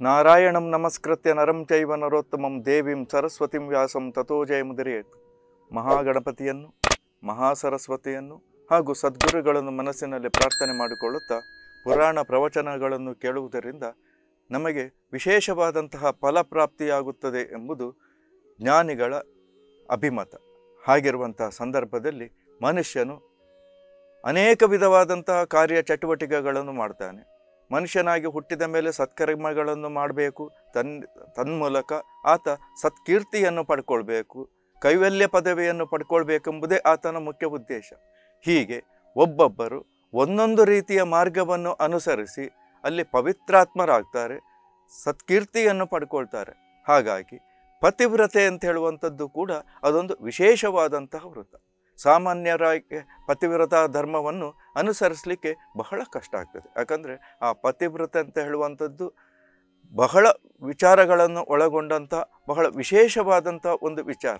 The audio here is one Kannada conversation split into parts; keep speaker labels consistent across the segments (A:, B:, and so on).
A: ನಾರಾಯಣಂ ನಮಸ್ಕೃತ್ಯ ನರಂ ಚೈವ ನರೋತ್ತಮಂ ದೇವಿಂ ಸರಸ್ವತಿಂ ವ್ಯಾಸಂ ತಥೋ ಜಯಮುದಿರೇತ್ ಮಹಾಗಣಪತಿಯನ್ನು ಮಹಾಸರಸ್ವತಿಯನ್ನು ಹಾಗೂ ಸದ್ಗುರುಗಳನ್ನು ಮನಸ್ಸಿನಲ್ಲಿ ಪ್ರಾರ್ಥನೆ ಮಾಡಿಕೊಳ್ಳುತ್ತಾ ಪುರಾಣ ಪ್ರವಚನಗಳನ್ನು ಕೇಳುವುದರಿಂದ ನಮಗೆ ವಿಶೇಷವಾದಂತಹ ಫಲಪ್ರಾಪ್ತಿಯಾಗುತ್ತದೆ ಎಂಬುದು ಜ್ಞಾನಿಗಳ ಅಭಿಮತ ಹಾಗಿರುವಂತಹ ಸಂದರ್ಭದಲ್ಲಿ ಮನುಷ್ಯನು ಅನೇಕ ವಿಧವಾದಂತಹ ಕಾರ್ಯ ಚಟುವಟಿಕೆಗಳನ್ನು ಮಾಡ್ತಾನೆ ಮನುಷ್ಯನಾಗಿ ಹುಟ್ಟಿದ ಮೇಲೆ ಸತ್ಕರ್ಮಗಳನ್ನು ಮಾಡಬೇಕು ತನ್ ತನ್ಮೂಲಕ ಆತ ಸತ್ಕೀರ್ತಿಯನ್ನು ಪಡ್ಕೊಳ್ಬೇಕು ಕೈವಲ್ಯ ಪದವಿಯನ್ನು ಪಡ್ಕೊಳ್ಬೇಕೆಂಬುದೇ ಆತನ ಮುಖ್ಯ ಉದ್ದೇಶ ಹೀಗೆ ಒಬ್ಬೊಬ್ಬರು ಒಂದೊಂದು ರೀತಿಯ ಮಾರ್ಗವನ್ನು ಅನುಸರಿಸಿ ಅಲ್ಲಿ ಪವಿತ್ರಾತ್ಮರಾಗ್ತಾರೆ ಸತ್ಕೀರ್ತಿಯನ್ನು ಪಡ್ಕೊಳ್ತಾರೆ ಹಾಗಾಗಿ ಪತಿವ್ರತೆ ಅಂತ ಹೇಳುವಂಥದ್ದು ಕೂಡ ಅದೊಂದು ವಿಶೇಷವಾದಂತಹ ವ್ರತ ಸಾಮಾನ್ಯರಾಗಿ ಪತಿವ್ರತ ಧರ್ಮವನ್ನು ಅನುಸರಿಸಲಿಕ್ಕೆ ಬಹಳ ಕಷ್ಟ ಆಗ್ತದೆ ಯಾಕಂದರೆ ಆ ಪತಿವ್ರತೆ ಅಂತ ಹೇಳುವಂಥದ್ದು ಬಹಳ ವಿಚಾರಗಳನ್ನು ಒಳಗೊಂಡಂಥ ಬಹಳ ವಿಶೇಷವಾದಂಥ ಒಂದು ವಿಚಾರ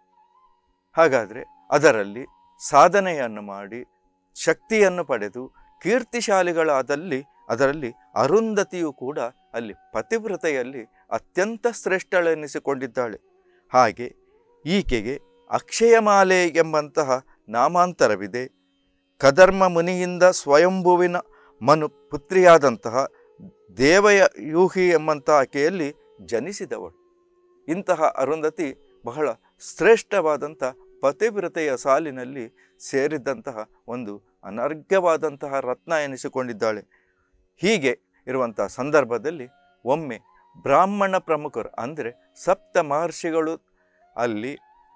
A: ಹಾಗಾದರೆ ಅದರಲ್ಲಿ ಸಾಧನೆಯನ್ನು ಮಾಡಿ ಶಕ್ತಿಯನ್ನು ಪಡೆದು ಕೀರ್ತಿಶಾಲಿಗಳಾದಲ್ಲಿ ಅದರಲ್ಲಿ ಅರುಂಧತಿಯು ಕೂಡ ಅಲ್ಲಿ ಪತಿವ್ರತೆಯಲ್ಲಿ ಅತ್ಯಂತ ಶ್ರೇಷ್ಠಳೆನಿಸಿಕೊಂಡಿದ್ದಾಳೆ ಹಾಗೆ ಈಕೆಗೆ ಅಕ್ಷಯಮಾಲೆ ಎಂಬಂತಹ ನಾಮಾಂತರವಿದೆ ಕದರ್ಮ ಮುನಿಯಿಂದ ಸ್ವಯಂಭುವಿನ ಮನು ಪುತ್ರಿಯಾದಂತಹ ದೇವಯ ಯೂಹಿ ಎಂಬಂತಹ ಆಕೆಯಲ್ಲಿ ಜನಿಸಿದವಳು ಇಂತಹ ಅರುಂಧತಿ ಬಹಳ ಶ್ರೇಷ್ಠವಾದಂಥ ಪತಿವ್ರತೆಯ ಸಾಲಿನಲ್ಲಿ ಸೇರಿದಂತಹ ಒಂದು ಅನರ್ಘ್ಯವಾದಂತಹ ರತ್ನ ಎನಿಸಿಕೊಂಡಿದ್ದಾಳೆ ಹೀಗೆ ಇರುವಂತಹ ಸಂದರ್ಭದಲ್ಲಿ ಒಮ್ಮೆ ಬ್ರಾಹ್ಮಣ ಪ್ರಮುಖರು ಅಂದರೆ ಸಪ್ತ ಮಹರ್ಷಿಗಳು ಅಲ್ಲಿ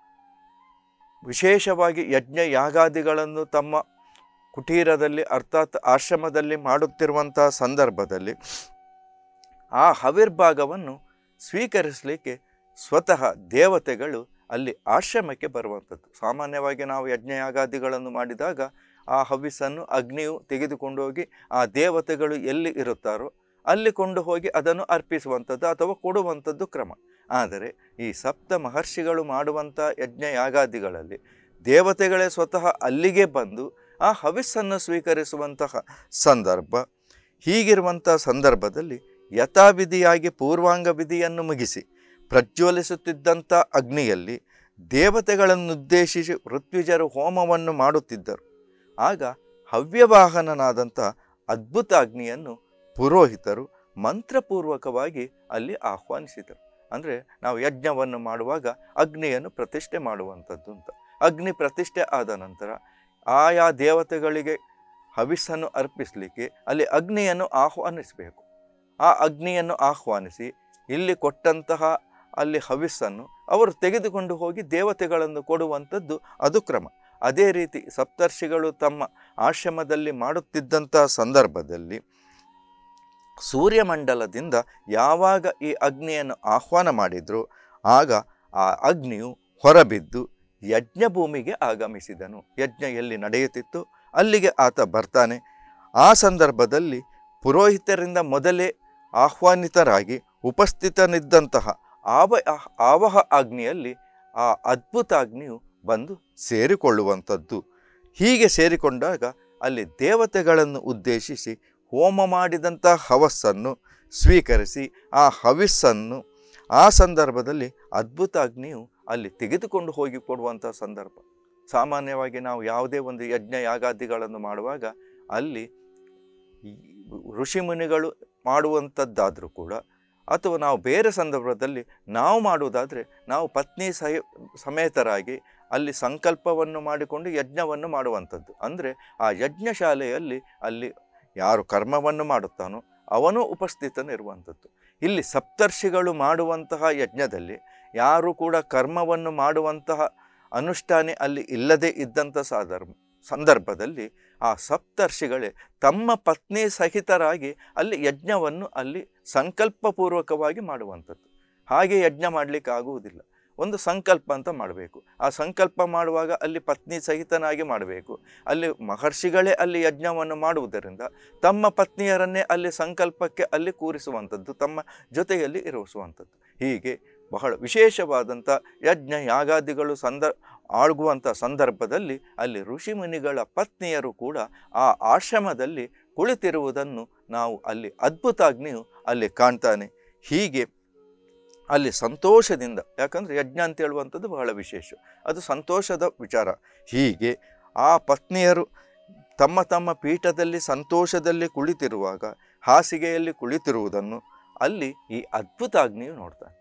A: ವಿಶೇಷವಾಗಿ ಯಜ್ಞ ಯಾಗಾದಿಗಳನ್ನು ತಮ್ಮ ಕುಟೀರದಲ್ಲಿ ಅರ್ಥಾತ್ ಆಶ್ರಮದಲ್ಲಿ ಮಾಡುತ್ತಿರುವಂತಹ ಸಂದರ್ಭದಲ್ಲಿ ಆ ಹವಿರ್ಭಾಗವನ್ನು ಸ್ವೀಕರಿಸಲಿಕ್ಕೆ ಸ್ವತಃ ದೇವತೆಗಳು ಅಲ್ಲಿ ಆಶ್ರಮಕ್ಕೆ ಬರುವಂಥದ್ದು ಸಾಮಾನ್ಯವಾಗಿ ನಾವು ಯಜ್ಞಯಾಗಾದಿಗಳನ್ನು ಮಾಡಿದಾಗ ಆ ಹವಿಸ್ಸನ್ನು ಅಗ್ನಿಯು ತೆಗೆದುಕೊಂಡು ಹೋಗಿ ಆ ದೇವತೆಗಳು ಎಲ್ಲಿ ಇರುತ್ತಾರೋ ಅಲ್ಲಿ ಕೊಂಡು ಹೋಗಿ ಅದನ್ನು ಅರ್ಪಿಸುವಂಥದ್ದು ಅಥವಾ ಕೊಡುವಂಥದ್ದು ಕ್ರಮ ಆದರೆ ಈ ಸಪ್ತ ಮಹರ್ಷಿಗಳು ಮಾಡುವಂಥ ಯಜ್ಞ ಯಾಗಾದಿಗಳಲ್ಲಿ ದೇವತೆಗಳೇ ಸ್ವತಃ ಅಲ್ಲಿಗೆ ಬಂದು ಆ ಹವಿಸ್ಸನ್ನು ಸ್ವೀಕರಿಸುವಂತಹ ಸಂದರ್ಭ ಹೀಗಿರುವಂಥ ಸಂದರ್ಭದಲ್ಲಿ ಯಥಾವಿಧಿಯಾಗಿ ಪೂರ್ವಾಂಗ ವಿಧಿಯನ್ನು ಮುಗಿಸಿ ಪ್ರಜ್ವಲಿಸುತ್ತಿದ್ದಂಥ ಅಗ್ನಿಯಲ್ಲಿ ದೇವತೆಗಳನ್ನುದ್ದೇಶಿಸಿ ಋತ್ವಿಜರು ಹೋಮವನ್ನು ಮಾಡುತ್ತಿದ್ದರು ಆಗ ಹವ್ಯವಾಹನನಾದಂಥ ಅದ್ಭುತ ಅಗ್ನಿಯನ್ನು ಪುರೋಹಿತರು ಮಂತ್ರಪೂರ್ವಕವಾಗಿ ಅಲ್ಲಿ ಆಹ್ವಾನಿಸಿದರು ಅಂದರೆ ನಾವು ಯಜ್ಞವನ್ನು ಮಾಡುವಾಗ ಅಗ್ನಿಯನ್ನು ಪ್ರತಿಷ್ಠೆ ಮಾಡುವಂಥದ್ದು ಅಂತ ಅಗ್ನಿ ಪ್ರತಿಷ್ಠೆ ಆದ ನಂತರ ಆಯಾ ದೇವತೆಗಳಿಗೆ ಹವಿಸ್ಸನ್ನು ಅರ್ಪಿಸಲಿಕ್ಕೆ ಅಲ್ಲಿ ಅಗ್ನಿಯನ್ನು ಆಹ್ವಾನಿಸಬೇಕು ಆ ಅಗ್ನಿಯನ್ನು ಆಹ್ವಾನಿಸಿ ಇಲ್ಲಿ ಕೊಟ್ಟಂತಹ ಅಲ್ಲಿ ಹವಿಸ್ಸನ್ನು ಅವರು ತೆಗೆದುಕೊಂಡು ಹೋಗಿ ದೇವತೆಗಳನ್ನು ಕೊಡುವಂಥದ್ದು ಅದು ಕ್ರಮ ಅದೇ ರೀತಿ ಸಪ್ತರ್ಷಿಗಳು ತಮ್ಮ ಆಶ್ರಮದಲ್ಲಿ ಮಾಡುತ್ತಿದ್ದಂತಹ ಸಂದರ್ಭದಲ್ಲಿ ಸೂರ್ಯಮಂಡಲದಿಂದ ಯಾವಾಗ ಈ ಅಗ್ನಿಯನ್ನು ಆಹ್ವಾನ ಮಾಡಿದ್ರು ಆಗ ಆ ಅಗ್ನಿಯು ಹೊರಬಿದ್ದು ಯಜ್ಞ ಭೂಮಿಗೆ ಆಗಮಿಸಿದನು ಯಜ್ಞ ಎಲ್ಲಿ ನಡೆಯುತ್ತಿತ್ತು ಅಲ್ಲಿಗೆ ಆತ ಬರ್ತಾನೆ ಆ ಸಂದರ್ಭದಲ್ಲಿ ಪುರೋಹಿತರಿಂದ ಮೊದಲೇ ಆಹ್ವಾನಿತರಾಗಿ ಉಪಸ್ಥಿತನಿದ್ದಂತಹ ಆವ ಆವಹ ಅಗ್ನಿಯಲ್ಲಿ ಆ ಅದ್ಭುತ ಅಗ್ನಿಯು ಬಂದು ಸೇರಿಕೊಳ್ಳುವಂಥದ್ದು ಹೀಗೆ ಸೇರಿಕೊಂಡಾಗ ಅಲ್ಲಿ ದೇವತೆಗಳನ್ನು ಉದ್ದೇಶಿಸಿ ಹೋಮ ಮಾಡಿದಂಥ ಹವಸ್ಸನ್ನು ಸ್ವೀಕರಿಸಿ ಆ ಹವಿಸ್ಸನ್ನು ಆ ಸಂದರ್ಭದಲ್ಲಿ ಅದ್ಭುತ ಅಗ್ನಿಯು ಅಲ್ಲಿ ತೆಗೆದುಕೊಂಡು ಹೋಗಿ ಕೊಡುವಂಥ ಸಂದರ್ಭ ಸಾಮಾನ್ಯವಾಗಿ ನಾವು ಯಾವುದೇ ಒಂದು ಯಜ್ಞ ಯಾಗಾದಿಗಳನ್ನು ಮಾಡುವಾಗ ಅಲ್ಲಿ ಋಷಿಮುನಿಗಳು ಮಾಡುವಂಥದ್ದಾದರೂ ಕೂಡ ಅಥವಾ ನಾವು ಬೇರೆ ಸಂದರ್ಭದಲ್ಲಿ ನಾವು ಮಾಡುವುದಾದರೆ ನಾವು ಪತ್ನಿ ಸಹ ಸಮೇತರಾಗಿ ಅಲ್ಲಿ ಸಂಕಲ್ಪವನ್ನು ಮಾಡಿಕೊಂಡು ಯಜ್ಞವನ್ನು ಮಾಡುವಂಥದ್ದು ಅಂದರೆ ಆ ಯಜ್ಞಶಾಲೆಯಲ್ಲಿ ಅಲ್ಲಿ ಯಾರು ಕರ್ಮವನ್ನು ಮಾಡುತ್ತಾನೋ ಅವನು ಉಪಸ್ಥಿತನಿರುವಂಥದ್ದು ಇಲ್ಲಿ ಸಪ್ತರ್ಷಿಗಳು ಮಾಡುವಂತಹ ಯಜ್ಞದಲ್ಲಿ ಯಾರು ಕೂಡ ಕರ್ಮವನ್ನು ಮಾಡುವಂತಹ ಅನುಷ್ಠಾನೆ ಅಲ್ಲಿ ಇಲ್ಲದೇ ಇದ್ದಂಥ ಸಾಧರ್ಮ ಸಂದರ್ಭದಲ್ಲಿ ಆ ಸಪ್ತರ್ಷಿಗಳೇ ತಮ್ಮ ಪತ್ನಿ ಸಹಿತರಾಗಿ ಅಲ್ಲಿ ಯಜ್ಞವನ್ನು ಅಲ್ಲಿ ಸಂಕಲ್ಪಪೂರ್ವಕವಾಗಿ ಮಾಡುವಂಥದ್ದು ಹಾಗೆ ಯಜ್ಞ ಮಾಡಲಿಕ್ಕೆ ಆಗುವುದಿಲ್ಲ ಒಂದು ಸಂಕಲ್ಪ ಅಂತ ಮಾಡಬೇಕು ಆ ಸಂಕಲ್ಪ ಮಾಡುವಾಗ ಅಲ್ಲಿ ಪತ್ನಿ ಸಹಿತನಾಗಿ ಮಾಡಬೇಕು ಅಲ್ಲಿ ಮಹರ್ಷಿಗಳೇ ಅಲ್ಲಿ ಯಜ್ಞವನ್ನು ಮಾಡುವುದರಿಂದ ತಮ್ಮ ಪತ್ನಿಯರನ್ನೇ ಅಲ್ಲಿ ಸಂಕಲ್ಪಕ್ಕೆ ಅಲ್ಲಿ ಕೂರಿಸುವಂಥದ್ದು ತಮ್ಮ ಜೊತೆಯಲ್ಲಿ ಇರಿಸುವಂಥದ್ದು ಹೀಗೆ ಬಹಳ ವಿಶೇಷವಾದಂಥ ಯಜ್ಞ ಯಾಗಾದಿಗಳು ಸಂದ ಆಗುವಂಥ ಸಂದರ್ಭದಲ್ಲಿ ಅಲ್ಲಿ ಋಷಿಮುನಿಗಳ ಪತ್ನಿಯರು ಕೂಡ ಆ ಆಶ್ರಮದಲ್ಲಿ ಕುಳಿತಿರುವುದನ್ನು ನಾವು ಅಲ್ಲಿ ಅದ್ಭುತ ಅಗ್ನಿಯು ಅಲ್ಲಿ ಕಾಣ್ತಾನೆ ಹೀಗೆ ಅಲ್ಲಿ ಸಂತೋಷದಿಂದ ಯಾಕಂದರೆ ಯಜ್ಞ ಅಂತ ಹೇಳುವಂಥದ್ದು ಬಹಳ ವಿಶೇಷ ಅದು ಸಂತೋಷದ ವಿಚಾರ ಹೀಗೆ ಆ ಪತ್ನಿಯರು ತಮ್ಮ ತಮ್ಮ ಪೀಠದಲ್ಲಿ ಸಂತೋಷದಲ್ಲಿ ಕುಳಿತಿರುವಾಗ ಹಾಸಿಗೆಯಲ್ಲಿ ಕುಳಿತಿರುವುದನ್ನು ಅಲ್ಲಿ ಈ ಅದ್ಭುತ ಅಗ್ನಿಯು ನೋಡ್ತಾನೆ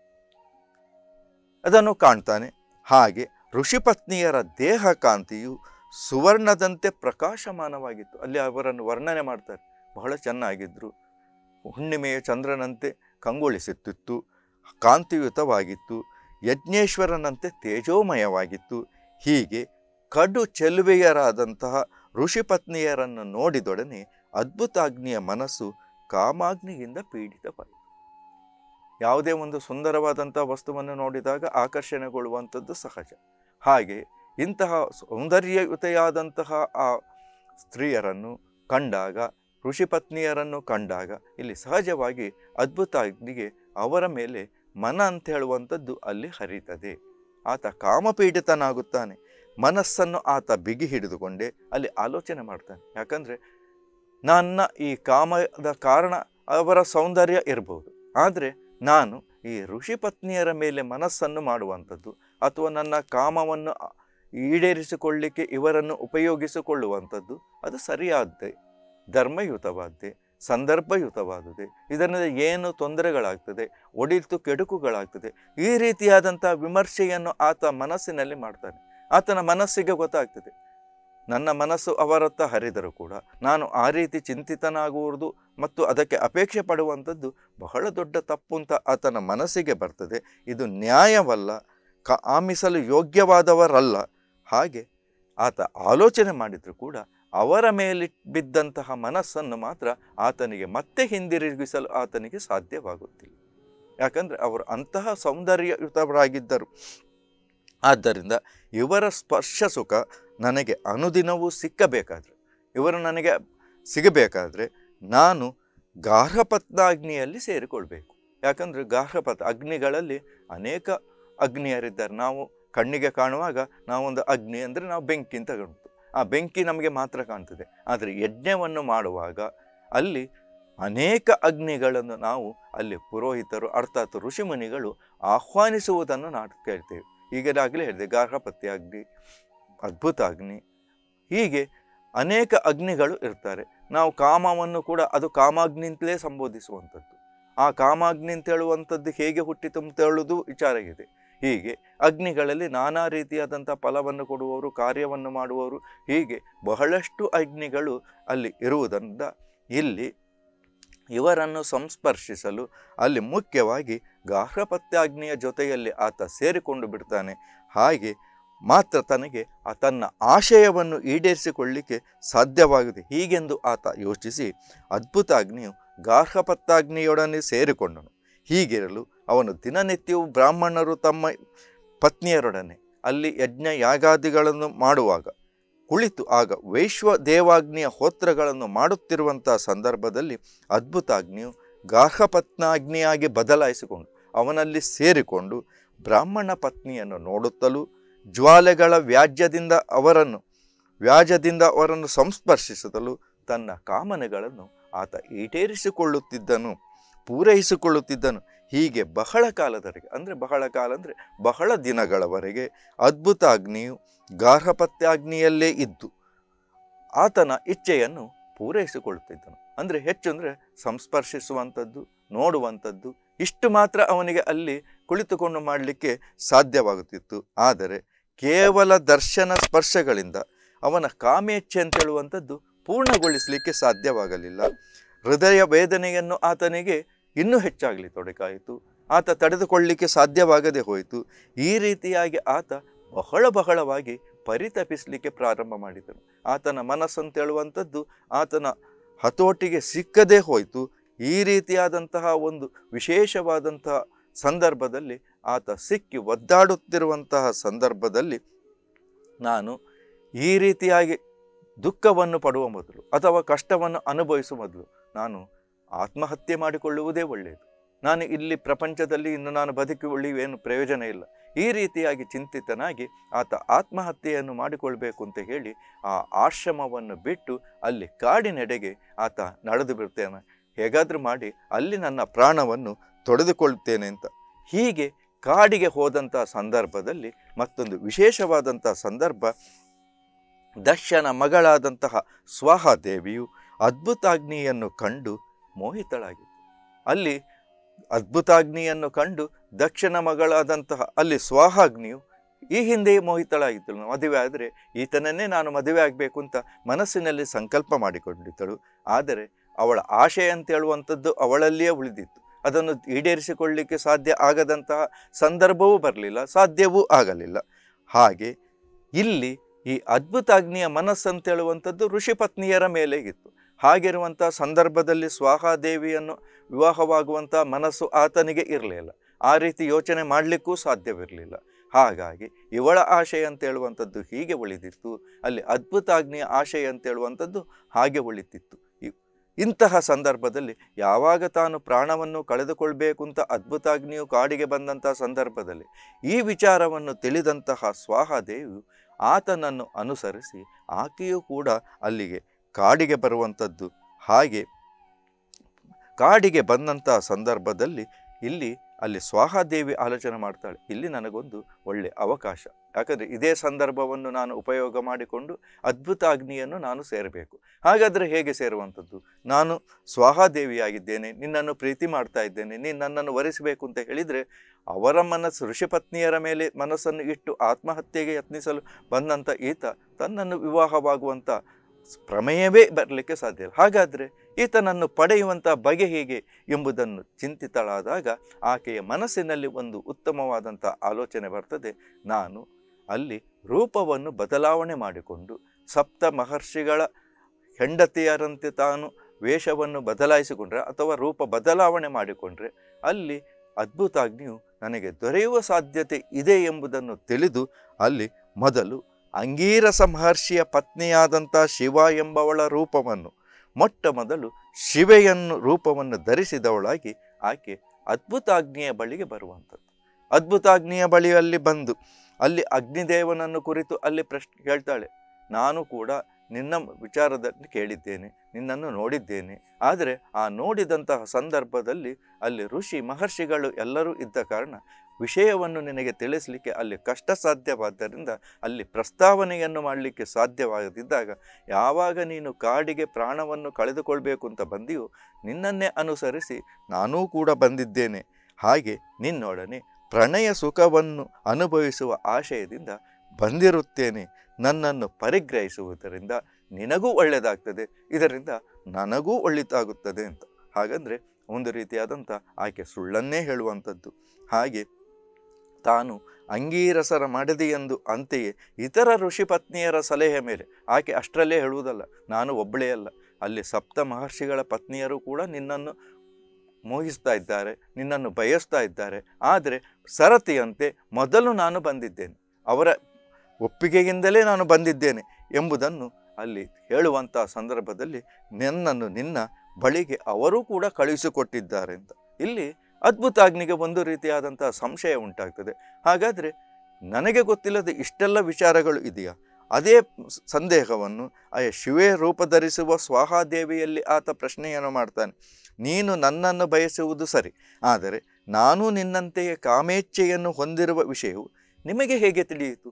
A: ಅದನ್ನು ಕಾಣ್ತಾನೆ ಹಾಗೆ ಋಷಿಪತ್ನಿಯರ ದೇಹ ಕಾಂತಿಯು ಸುವರ್ಣದಂತೆ ಪ್ರಕಾಶಮಾನವಾಗಿತ್ತು ಅಲ್ಲಿ ಅವರನ್ನು ವರ್ಣನೆ ಮಾಡ್ತಾರೆ ಬಹಳ ಚೆನ್ನಾಗಿದ್ದರು ಹುಣ್ಣಿಮೆಯ ಚಂದ್ರನಂತೆ ಕಂಗೊಳಿಸುತ್ತಿತ್ತು ಕಾಂತಿಯುತವಾಗಿತ್ತು ಯಜ್ಞೇಶ್ವರನಂತೆ ತೇಜೋಮಯವಾಗಿತ್ತು ಹೀಗೆ ಕಡು ಚೆಲುವೆಯರಾದಂತಹ ಋಷಿಪತ್ನಿಯರನ್ನು ನೋಡಿದೊಡನೆ ಅದ್ಭುತ ಅಗ್ನಿಯ ಮನಸ್ಸು ಕಾಮಾಗ್ನಿಯಿಂದ ಪೀಡಿತವಾಯಿತು ಯಾವುದೇ ಒಂದು ಸುಂದರವಾದಂಥ ವಸ್ತುವನ್ನು ನೋಡಿದಾಗ ಆಕರ್ಷಣೆಗೊಳ್ಳುವಂಥದ್ದು ಸಹಜ ಹಾಗೆ ಇಂತಹ ಸೌಂದರ್ಯಯುತೆಯಾದಂತಹ ಆ ಸ್ತ್ರೀಯರನ್ನು ಕಂಡಾಗ ಋಷಿಪತ್ನಿಯರನ್ನು ಕಂಡಾಗ ಇಲ್ಲಿ ಸಹಜವಾಗಿ ಅದ್ಭುತ ಅಗ್ನಿಗೆ ಅವರ ಮೇಲೆ ಮನ ಅಂತ ಹೇಳುವಂಥದ್ದು ಅಲ್ಲಿ ಹರಿತದೆ ಆತ ಕಾಮಪೀಡಿತನಾಗುತ್ತಾನೆ ಮನಸ್ಸನ್ನು ಆತ ಬಿಗಿ ಹಿಡಿದುಕೊಂಡೇ ಅಲ್ಲಿ ಆಲೋಚನೆ ಮಾಡ್ತಾನೆ ಯಾಕಂದರೆ ನನ್ನ ಈ ಕಾಮದ ಕಾರಣ ಅವರ ಸೌಂದರ್ಯ ಇರ್ಬೋದು ಆದರೆ ನಾನು ಈ ಋಷಿಪತ್ನಿಯರ ಮೇಲೆ ಮನಸ್ಸನ್ನು ಮಾಡುವಂಥದ್ದು ಅಥವಾ ನನ್ನ ಕಾಮವನ್ನು ಈಡೇರಿಸಿಕೊಳ್ಳಿಕ್ಕೆ ಇವರನ್ನು ಉಪಯೋಗಿಸಿಕೊಳ್ಳುವಂಥದ್ದು ಅದು ಸರಿಯಾದ್ದೆ ಧರ್ಮಯುತವಾದ್ದೆ ಸಂದರ್ಭಯುತವಾದುದೇ ಇದರಿಂದ ಏನು ತೊಂದರೆಗಳಾಗ್ತದೆ ಒಡಿತು ಕೆಡುಕುಗಳಾಗ್ತದೆ ಈ ರೀತಿಯಾದಂಥ ವಿಮರ್ಶೆಯನ್ನು ಆತ ಮನಸ್ಸಿನಲ್ಲಿ ಮಾಡ್ತಾನೆ ಆತನ ಮನಸ್ಸಿಗೆ ಗೊತ್ತಾಗ್ತದೆ ನನ್ನ ಮನಸ್ಸು ಅವರತ್ತ ಹರಿದರೂ ಕೂಡ ನಾನು ಆ ರೀತಿ ಚಿಂತಿತನಾಗುವುದು ಮತ್ತು ಅದಕ್ಕೆ ಅಪೇಕ್ಷೆ ಪಡುವಂಥದ್ದು ಬಹಳ ದೊಡ್ಡ ತಪ್ಪು ಅಂತ ಆತನ ಮನಸ್ಸಿಗೆ ಬರ್ತದೆ ಇದು ನ್ಯಾಯವಲ್ಲ ಕ ಆಮಿಸಲು ಯೋಗ್ಯವಾದವರಲ್ಲ ಹಾಗೆ ಆತ ಆಲೋಚನೆ ಮಾಡಿದರೂ ಕೂಡ ಅವರ ಮೇಲೆ ಬಿದ್ದಂತಹ ಮನಸ್ಸನ್ನು ಮಾತ್ರ ಆತನಿಗೆ ಮತ್ತೆ ಹಿಂದಿರುಗಿಸಲು ಆತನಿಗೆ ಸಾಧ್ಯವಾಗುತ್ತಿಲ್ಲ ಯಾಕಂದರೆ ಅವರು ಅಂತಹ ಸೌಂದರ್ಯಯುತವರಾಗಿದ್ದರು ಆದ್ದರಿಂದ ಇವರ ಸ್ಪರ್ಶ ಸುಖ ನನಗೆ ಅನುದಿನವೂ ಸಿಕ್ಕಬೇಕಾದ್ರೆ ಇವರು ನನಗೆ ಸಿಗಬೇಕಾದ್ರೆ ನಾನು ಗಾರ್ಹಪತ್ನಾಗ್ನಿಯಲ್ಲಿ ಸೇರಿಕೊಳ್ಬೇಕು ಯಾಕಂದರೆ ಗಾರ್ಹಪತ್ ಅಗ್ನಿಗಳಲ್ಲಿ ಅನೇಕ ಅಗ್ನಿಯರಿದ್ದಾರೆ ನಾವು ಕಣ್ಣಿಗೆ ಕಾಣುವಾಗ ನಾವೊಂದು ಅಗ್ನಿ ಅಂದರೆ ನಾವು ಬೆಂಕಿ ಅಂತ ಕಾಣ್ತು ಆ ಬೆಂಕಿ ನಮಗೆ ಮಾತ್ರ ಕಾಣ್ತದೆ ಆದರೆ ಯಜ್ಞವನ್ನು ಮಾಡುವಾಗ ಅಲ್ಲಿ ಅನೇಕ ಅಗ್ನಿಗಳನ್ನು ನಾವು ಅಲ್ಲಿ ಪುರೋಹಿತರು ಅರ್ಥಾತ್ ಋಷಿಮುನಿಗಳು ಆಹ್ವಾನಿಸುವುದನ್ನು ನಾವು ಕೇಳ್ತೇವೆ ಈಗಲಾಗಲೇ ಹೇಳಿದೆ ಗಾರ್ಹಪತ್ಯ ಅಗ್ನಿ ಅದ್ಭುತ ಅಗ್ನಿ ಹೀಗೆ ಅನೇಕ ಅಗ್ನಿಗಳು ಇರ್ತಾರೆ ನಾವು ಕಾಮವನ್ನು ಕೂಡ ಅದು ಕಾಮಾಗ್ನಿ ಅಂತಲೇ ಸಂಬೋಧಿಸುವಂಥದ್ದು ಆ ಕಾಮಾಗ್ನಿ ಅಂತ ಹೇಳುವಂಥದ್ದು ಹೇಗೆ ಹುಟ್ಟಿತು ಅಂತ ಹೇಳುವುದು ವಿಚಾರ ಇದೆ ಹೀಗೆ ಅಗ್ನಿಗಳಲ್ಲಿ ನಾನಾ ರೀತಿಯಾದಂಥ ಫಲವನ್ನು ಕೊಡುವವರು ಕಾರ್ಯವನ್ನು ಮಾಡುವವರು ಹೀಗೆ ಬಹಳಷ್ಟು ಅಗ್ನಿಗಳು ಅಲ್ಲಿ ಇರುವುದರಿಂದ ಇಲ್ಲಿ ಇವರನ್ನು ಸಂಸ್ಪರ್ಶಿಸಲು ಅಲ್ಲಿ ಮುಖ್ಯವಾಗಿ ಗಾರ್ಹಪತ್ಯಾಗ್ನಿಯ ಜೊತೆಯಲ್ಲಿ ಆತ ಸೇರಿಕೊಂಡು ಬಿಡ್ತಾನೆ ಹಾಗೆ ಮಾತ್ರ ತನಗೆ ಆ ತನ್ನ ಆಶಯವನ್ನು ಈಡೇರಿಸಿಕೊಳ್ಳಿಕ್ಕೆ ಸಾಧ್ಯವಾಗಿದೆ ಹೀಗೆಂದು ಆತ ಯೋಚಿಸಿ ಅದ್ಭುತ ಅಗ್ನಿಯು ಗಾರ್ಹಪತ್ತಾಗ್ನಿಯೊಡನೆ ಸೇರಿಕೊಂಡನು ಹೀಗಿರಲು ಅವನು ದಿನನಿತ್ಯವೂ ಬ್ರಾಹ್ಮಣರು ತಮ್ಮ ಪತ್ನಿಯರೊಡನೆ ಅಲ್ಲಿ ಯಜ್ಞ ಯಾಗಾದಿಗಳನ್ನು ಮಾಡುವಾಗ ಕುಳಿತು ಆಗ ವೈಶ್ವ ದೇವಾಗ್ನಿಯ ಹೋತ್ರಗಳನ್ನು ಮಾಡುತ್ತಿರುವಂಥ ಸಂದರ್ಭದಲ್ಲಿ ಅದ್ಭುತ ಅಗ್ನಿಯು ಗಾರ್ಹಪತ್ನಾಗ್ನಿಯಾಗಿ ಬದಲಾಯಿಸಿಕೊಂಡು ಅವನಲ್ಲಿ ಸೇರಿಕೊಂಡು ಬ್ರಾಹ್ಮಣ ಪತ್ನಿಯನ್ನು ನೋಡುತ್ತಲೂ ಜ್ವಾಲೆಗಳ ವ್ಯಾಜ್ಯದಿಂದ ಅವರನ್ನು ವ್ಯಾಜದಿಂದ ಅವರನ್ನು ಸಂಸ್ಪರ್ಶಿಸುತ್ತಲೂ ತನ್ನ ಕಾಮನೆಗಳನ್ನು ಆತ ಈಡೇರಿಸಿಕೊಳ್ಳುತ್ತಿದ್ದನು ಪೂರೈಸಿಕೊಳ್ಳುತ್ತಿದ್ದನು ಹೀಗೆ ಬಹಳ ಕಾಲದವರೆಗೆ ಅಂದರೆ ಬಹಳ ಕಾಲ ಅಂದರೆ ಬಹಳ ದಿನಗಳವರೆಗೆ ಅದ್ಭುತ ಅಗ್ನಿಯು ಗಾರ್ಹಪತ್ಯಾಗ್ನಿಯಲ್ಲೇ ಇದ್ದು ಆತನ ಇಚ್ಛೆಯನ್ನು ಪೂರೈಸಿಕೊಳ್ಳುತ್ತಿದ್ದನು ಅಂದರೆ ಹೆಚ್ಚು ಅಂದರೆ ಸಂಸ್ಪರ್ಶಿಸುವಂಥದ್ದು ನೋಡುವಂಥದ್ದು ಇಷ್ಟು ಮಾತ್ರ ಅವನಿಗೆ ಅಲ್ಲಿ ಕುಳಿತುಕೊಂಡು ಮಾಡಲಿಕ್ಕೆ ಸಾಧ್ಯವಾಗುತ್ತಿತ್ತು ಆದರೆ ಕೇವಲ ದರ್ಶನ ಸ್ಪರ್ಶಗಳಿಂದ ಅವನ ಕಾಮೇಚ್ಛೆ ಅಂತ ಹೇಳುವಂಥದ್ದು ಪೂರ್ಣಗೊಳಿಸಲಿಕ್ಕೆ ಸಾಧ್ಯವಾಗಲಿಲ್ಲ ಹೃದಯ ವೇದನೆಯನ್ನು ಆತನಿಗೆ ಇನ್ನೂ ಹೆಚ್ಚಾಗಲಿ ತೊಡಕಾಯಿತು ಆತ ತಡೆದುಕೊಳ್ಳಲಿಕ್ಕೆ ಸಾಧ್ಯವಾಗದೆ ಹೋಯಿತು ಈ ರೀತಿಯಾಗಿ ಆತ ಬಹಳ ಬಹಳವಾಗಿ ಪರಿತಪಿಸಲಿಕ್ಕೆ ಪ್ರಾರಂಭ ಮಾಡಿದನು ಆತನ ಮನಸ್ಸು ಅಂತ ಹೇಳುವಂಥದ್ದು ಆತನ ಹತೋಟಿಗೆ ಸಿಕ್ಕದೇ ಹೋಯಿತು ಈ ರೀತಿಯಾದಂತಹ ಒಂದು ವಿಶೇಷವಾದಂತಹ ಸಂದರ್ಭದಲ್ಲಿ ಆತ ಸಿಕ್ಕಿ ಒದ್ದಾಡುತ್ತಿರುವಂತಹ ಸಂದರ್ಭದಲ್ಲಿ ನಾನು ಈ ರೀತಿಯಾಗಿ ದುಃಖವನ್ನು ಪಡುವ ಮೊದಲು ಅಥವಾ ಕಷ್ಟವನ್ನು ಅನುಭವಿಸುವ ಮೊದಲು ನಾನು ಆತ್ಮಹತ್ಯೆ ಮಾಡಿಕೊಳ್ಳುವುದೇ ಒಳ್ಳೆಯದು ನಾನು ಇಲ್ಲಿ ಪ್ರಪಂಚದಲ್ಲಿ ಇನ್ನು ನಾನು ಬದುಕಿ ಉಳಿಯುವೇನು ಪ್ರಯೋಜನ ಇಲ್ಲ ಈ ರೀತಿಯಾಗಿ ಚಿಂತಿತನಾಗಿ ಆತ ಆತ್ಮಹತ್ಯೆಯನ್ನು ಮಾಡಿಕೊಳ್ಬೇಕು ಅಂತ ಹೇಳಿ ಆ ಆಶ್ರಮವನ್ನು ಬಿಟ್ಟು ಅಲ್ಲಿ ಕಾಡಿನೆಡೆಗೆ ಆತ ನಡೆದು ಬಿಡ್ತೇನೆ ಹೇಗಾದರೂ ಮಾಡಿ ಅಲ್ಲಿ ನನ್ನ ಪ್ರಾಣವನ್ನು ತೊಡೆದುಕೊಳ್ತೇನೆ ಅಂತ ಹೀಗೆ ಕಾಡಿಗೆ ಹೋದಂಥ ಸಂದರ್ಭದಲ್ಲಿ ಮತ್ತೊಂದು ವಿಶೇಷವಾದಂಥ ಸಂದರ್ಭ ದಕ್ಷನ ಮಗಳಾದಂತಹ ಸ್ವಾಹಾದೇವಿಯು ಅದ್ಭುತಾಗ್ನಿಯನ್ನು ಕಂಡು ಮೋಹಿತಳಾಗಿತ್ತು ಅಲ್ಲಿ ಅದ್ಭುತಾಗ್ನಿಯನ್ನು ಕಂಡು ದಕ್ಷನ ಮಗಳಾದಂತಹ ಅಲ್ಲಿ ಸ್ವಾಹಾಗ್ನಿಯು ಈ ಹಿಂದೆಯೇ ಮೋಹಿತಳಾಗಿದ್ದಳು ಮದುವೆ ಆದರೆ ಈತನನ್ನೇ ನಾನು ಮದುವೆ ಆಗಬೇಕು ಅಂತ ಮನಸ್ಸಿನಲ್ಲಿ ಸಂಕಲ್ಪ ಮಾಡಿಕೊಂಡಿದ್ದಳು ಆದರೆ ಅವಳ ಆಶೆ ಅಂತ ಹೇಳುವಂಥದ್ದು ಅವಳಲ್ಲಿಯೇ ಉಳಿದಿತ್ತು ಅದನ್ನು ಈಡೇರಿಸಿಕೊಳ್ಳಲಿಕ್ಕೆ ಸಾಧ್ಯ ಆಗದಂತಹ ಸಂದರ್ಭವೂ ಬರಲಿಲ್ಲ ಸಾಧ್ಯವೂ ಆಗಲಿಲ್ಲ ಹಾಗೆ ಇಲ್ಲಿ ಈ ಅದ್ಭುತಾಗ್ನಿಯ ಮನಸ್ಸಂತ ಹೇಳುವಂಥದ್ದು ಋಷಿಪತ್ನಿಯರ ಮೇಲೆ ಇತ್ತು ಹಾಗಿರುವಂಥ ಸಂದರ್ಭದಲ್ಲಿ ಸ್ವಾಹಾದೇವಿಯನ್ನು ವಿವಾಹವಾಗುವಂಥ ಮನಸ್ಸು ಆತನಿಗೆ ಇರಲಿಲ್ಲ ಆ ರೀತಿ ಯೋಚನೆ ಮಾಡಲಿಕ್ಕೂ ಸಾಧ್ಯವಿರಲಿಲ್ಲ ಹಾಗಾಗಿ ಇವಳ ಆಶಯ ಅಂತ ಹೇಳುವಂಥದ್ದು ಹೀಗೆ ಉಳಿದಿತ್ತು ಅಲ್ಲಿ ಅದ್ಭುತಾಗ್ನಿಯ ಆಶಯ ಅಂತ ಹೇಳುವಂಥದ್ದು ಹಾಗೆ ಉಳಿತಿತ್ತು ಇ- ಇಂತಹ ಸಂದರ್ಭದಲ್ಲಿ ಯಾವಾಗ ತಾನು ಪ್ರಾಣವನ್ನು ಕಳೆದುಕೊಳ್ಬೇಕು ಅಂತ ಅದ್ಭುತಾಗ್ನಿಯು ಕಾಡಿಗೆ ಬಂದಂಥ ಸಂದರ್ಭದಲ್ಲಿ ಈ ವಿಚಾರವನ್ನು ತಿಳಿದಂತಹ ಸ್ವಾಹಾದೇವಿಯು ಆತನನ್ನು ಅನುಸರಿಸಿ ಆಕೆಯೂ ಕೂಡ ಅಲ್ಲಿಗೆ ಕಾಡಿಗೆ ಬರುವಂಥದ್ದು ಹಾಗೆ ಕಾಡಿಗೆ ಬಂದಂಥ ಸಂದರ್ಭದಲ್ಲಿ ಇಲ್ಲಿ ಅಲ್ಲಿ ಸ್ವಾಹಾದೇವಿ ಆಲೋಚನೆ ಮಾಡ್ತಾಳೆ ಇಲ್ಲಿ ನನಗೊಂದು ಒಳ್ಳೆ ಅವಕಾಶ ಯಾಕಂದರೆ ಇದೇ ಸಂದರ್ಭವನ್ನು ನಾನು ಉಪಯೋಗ ಮಾಡಿಕೊಂಡು ಅದ್ಭುತ ಅಗ್ನಿಯನ್ನು ನಾನು ಸೇರಬೇಕು ಹಾಗಾದರೆ ಹೇಗೆ ಸೇರುವಂಥದ್ದು ನಾನು ಸ್ವಾಹಾದೇವಿಯಾಗಿದ್ದೇನೆ ನಿನ್ನನ್ನು ಪ್ರೀತಿ ಮಾಡ್ತಾ ಇದ್ದೇನೆ ನೀನು ನನ್ನನ್ನು ವರಿಸಬೇಕು ಅಂತ ಹೇಳಿದರೆ ಅವರ ಮನಸ್ಸು ಋಷಿಪತ್ನಿಯರ ಮೇಲೆ ಮನಸ್ಸನ್ನು ಇಟ್ಟು ಆತ್ಮಹತ್ಯೆಗೆ ಯತ್ನಿಸಲು ಬಂದಂಥ ಈತ ತನ್ನನ್ನು ವಿವಾಹವಾಗುವಂಥ ಪ್ರಮೇಯವೇ ಬರಲಿಕ್ಕೆ ಸಾಧ್ಯ ಇಲ್ಲ ಹಾಗಾದರೆ ಈತನನ್ನು ಪಡೆಯುವಂಥ ಬಗೆ ಹೇಗೆ ಎಂಬುದನ್ನು ಚಿಂತಿತಳಾದಾಗ ಆಕೆಯ ಮನಸ್ಸಿನಲ್ಲಿ ಒಂದು ಉತ್ತಮವಾದಂಥ ಆಲೋಚನೆ ಬರ್ತದೆ ನಾನು ಅಲ್ಲಿ ರೂಪವನ್ನು ಬದಲಾವಣೆ ಮಾಡಿಕೊಂಡು ಸಪ್ತ ಮಹರ್ಷಿಗಳ ಹೆಂಡತಿಯರಂತೆ ತಾನು ವೇಷವನ್ನು ಬದಲಾಯಿಸಿಕೊಂಡ್ರೆ ಅಥವಾ ರೂಪ ಬದಲಾವಣೆ ಮಾಡಿಕೊಂಡ್ರೆ ಅಲ್ಲಿ ಅದ್ಭುತಾಗ್ನಿಯು ನನಗೆ ದೊರೆಯುವ ಸಾಧ್ಯತೆ ಇದೆ ಎಂಬುದನ್ನು ತಿಳಿದು ಅಲ್ಲಿ ಮೊದಲು ಅಂಗೀರಸ ಮಹರ್ಷಿಯ ಪತ್ನಿಯಾದಂಥ ಶಿವ ಎಂಬವಳ ರೂಪವನ್ನು ಮೊಟ್ಟ ಮೊದಲು ಶಿವೆಯನ್ನು ರೂಪವನ್ನು ಧರಿಸಿದವಳಾಗಿ ಆಕೆ ಅದ್ಭುತಾಗ್ನಿಯ ಬಳಿಗೆ ಬರುವಂಥದ್ದು ಅದ್ಭುತಾಗ್ನಿಯ ಬಳಿಯಲ್ಲಿ ಬಂದು ಅಲ್ಲಿ ಅಗ್ನಿದೇವನನ್ನು ಕುರಿತು ಅಲ್ಲಿ ಪ್ರಶ್ನೆ ಕೇಳ್ತಾಳೆ ನಾನು ಕೂಡ ನಿನ್ನ ವಿಚಾರದಲ್ಲಿ ಕೇಳಿದ್ದೇನೆ ನಿನ್ನನ್ನು ನೋಡಿದ್ದೇನೆ ಆದರೆ ಆ ನೋಡಿದಂತಹ ಸಂದರ್ಭದಲ್ಲಿ ಅಲ್ಲಿ ಋಷಿ ಮಹರ್ಷಿಗಳು ಎಲ್ಲರೂ ಇದ್ದ ಕಾರಣ ವಿಷಯವನ್ನು ನಿನಗೆ ತಿಳಿಸಲಿಕ್ಕೆ ಅಲ್ಲಿ ಕಷ್ಟ ಸಾಧ್ಯವಾದ್ದರಿಂದ ಅಲ್ಲಿ ಪ್ರಸ್ತಾವನೆಯನ್ನು ಮಾಡಲಿಕ್ಕೆ ಸಾಧ್ಯವಾಗದಿದ್ದಾಗ ಯಾವಾಗ ನೀನು ಕಾಡಿಗೆ ಪ್ರಾಣವನ್ನು ಕಳೆದುಕೊಳ್ಬೇಕು ಅಂತ ಬಂದಿಯೋ ನಿನ್ನನ್ನೇ ಅನುಸರಿಸಿ ನಾನೂ ಕೂಡ ಬಂದಿದ್ದೇನೆ ಹಾಗೆ ನಿನ್ನೊಡನೆ ಪ್ರಣಯ ಸುಖವನ್ನು ಅನುಭವಿಸುವ ಆಶಯದಿಂದ ಬಂದಿರುತ್ತೇನೆ ನನ್ನನ್ನು ಪರಿಗ್ರಹಿಸುವುದರಿಂದ ನಿನಗೂ ಒಳ್ಳೆಯದಾಗ್ತದೆ ಇದರಿಂದ ನನಗೂ ಒಳ್ಳೆಯದಾಗುತ್ತದೆ ಅಂತ ಹಾಗಂದರೆ ಒಂದು ರೀತಿಯಾದಂಥ ಆಕೆ ಸುಳ್ಳನ್ನೇ ಹೇಳುವಂಥದ್ದು ಹಾಗೆ ತಾನು ಅಂಗೀರಸರ ಮಡದಿಯೆಂದು ಅಂತೆಯೇ ಇತರ ಋಷಿಪತ್ನಿಯರ ಸಲಹೆ ಮೇಲೆ ಆಕೆ ಅಷ್ಟರಲ್ಲೇ ಹೇಳುವುದಲ್ಲ ನಾನು ಒಬ್ಬಳೇ ಅಲ್ಲ ಅಲ್ಲಿ ಸಪ್ತ ಮಹರ್ಷಿಗಳ ಪತ್ನಿಯರು ಕೂಡ ನಿನ್ನನ್ನು ಮೋಹಿಸ್ತಾ ಇದ್ದಾರೆ ನಿನ್ನನ್ನು ಬಯಸ್ತಾ ಇದ್ದಾರೆ ಆದರೆ ಸರತಿಯಂತೆ ಮೊದಲು ನಾನು ಬಂದಿದ್ದೇನೆ ಅವರ ಒಪ್ಪಿಗೆಯಿಂದಲೇ ನಾನು ಬಂದಿದ್ದೇನೆ ಎಂಬುದನ್ನು ಅಲ್ಲಿ ಹೇಳುವಂಥ ಸಂದರ್ಭದಲ್ಲಿ ನನ್ನನ್ನು ನಿನ್ನ ಬಳಿಗೆ ಅವರೂ ಕೂಡ ಕಳುಹಿಸಿಕೊಟ್ಟಿದ್ದಾರೆ ಅಂತ ಇಲ್ಲಿ ಅದ್ಭುತಾಗ್ನಿಗೆ ಒಂದು ರೀತಿಯಾದಂಥ ಸಂಶಯ ಉಂಟಾಗ್ತದೆ ಹಾಗಾದರೆ ನನಗೆ ಗೊತ್ತಿಲ್ಲದ ಇಷ್ಟೆಲ್ಲ ವಿಚಾರಗಳು ಇದೆಯಾ ಅದೇ ಸ್- ಸಂದೇಹವನ್ನು ಆ ಶಿವೇ ರೂಪ ಧರಿಸುವ ಸ್ವಾಹಾದೇವಿಯಲ್ಲಿ ಆತ ಪ್ರಶ್ನೆಯನ್ನು ಮಾಡ್ತಾನೆ ನೀನು ನನ್ನನ್ನು ಬಯಸುವುದು ಸರಿ ಆದರೆ ನಾನು ನಿನ್ನಂತೆಯೇ ಕಾಮೇಚ್ಛೆಯನ್ನು ಹೊಂದಿರುವ ವಿಷಯವು ನಿಮಗೆ ಹೇಗೆ ತಿಳಿಯಿತು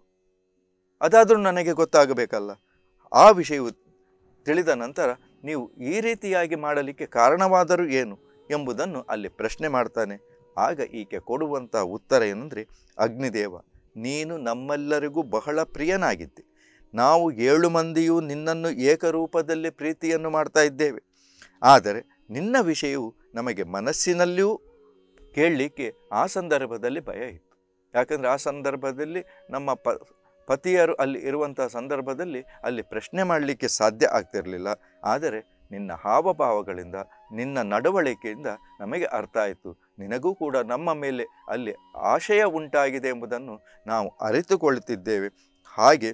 A: ಅದಾದರೂ ನನಗೆ ಗೊತ್ತಾಗಬೇಕಲ್ಲ ಆ ವಿಷಯವು ತಿಳಿದ ನಂತರ ನೀವು ಈ ರೀತಿಯಾಗಿ ಮಾಡಲಿಕ್ಕೆ ಕಾರಣವಾದರೂ ಏನು ಎಂಬುದನ್ನು ಅಲ್ಲಿ ಪ್ರಶ್ನೆ ಮಾಡ್ತಾನೆ ಆಗ ಈಕೆ ಕೊಡುವಂಥ ಉತ್ತರ ಏನಂದರೆ ಅಗ್ನಿದೇವ ನೀನು ನಮ್ಮೆಲ್ಲರಿಗೂ ಬಹಳ ಪ್ರಿಯನಾಗಿದ್ದೆ ನಾವು ಏಳು ಮಂದಿಯೂ ನಿನ್ನನ್ನು ಏಕರೂಪದಲ್ಲಿ ಪ್ರೀತಿಯನ್ನು ಮಾಡ್ತಾ ಇದ್ದೇವೆ ಆದರೆ ನಿನ್ನ ವಿಷಯವು ನಮಗೆ ಮನಸ್ಸಿನಲ್ಲಿಯೂ ಕೇಳಲಿಕ್ಕೆ ಆ ಸಂದರ್ಭದಲ್ಲಿ ಭಯ ಇತ್ತು ಯಾಕಂದರೆ ಆ ಸಂದರ್ಭದಲ್ಲಿ ನಮ್ಮ ಪ ಪತಿಯರು ಅಲ್ಲಿ ಇರುವಂಥ ಸಂದರ್ಭದಲ್ಲಿ ಅಲ್ಲಿ ಪ್ರಶ್ನೆ ಮಾಡಲಿಕ್ಕೆ ಸಾಧ್ಯ ಆಗ್ತಿರಲಿಲ್ಲ ಆದರೆ ನಿನ್ನ ಹಾವಭಾವಗಳಿಂದ ನಿನ್ನ ನಡವಳಿಕೆಯಿಂದ ನಮಗೆ ಅರ್ಥ ಆಯಿತು ನಿನಗೂ ಕೂಡ ನಮ್ಮ ಮೇಲೆ ಅಲ್ಲಿ ಆಶಯ ಉಂಟಾಗಿದೆ ಎಂಬುದನ್ನು ನಾವು ಅರಿತುಕೊಳ್ಳುತ್ತಿದ್ದೇವೆ ಹಾಗೆ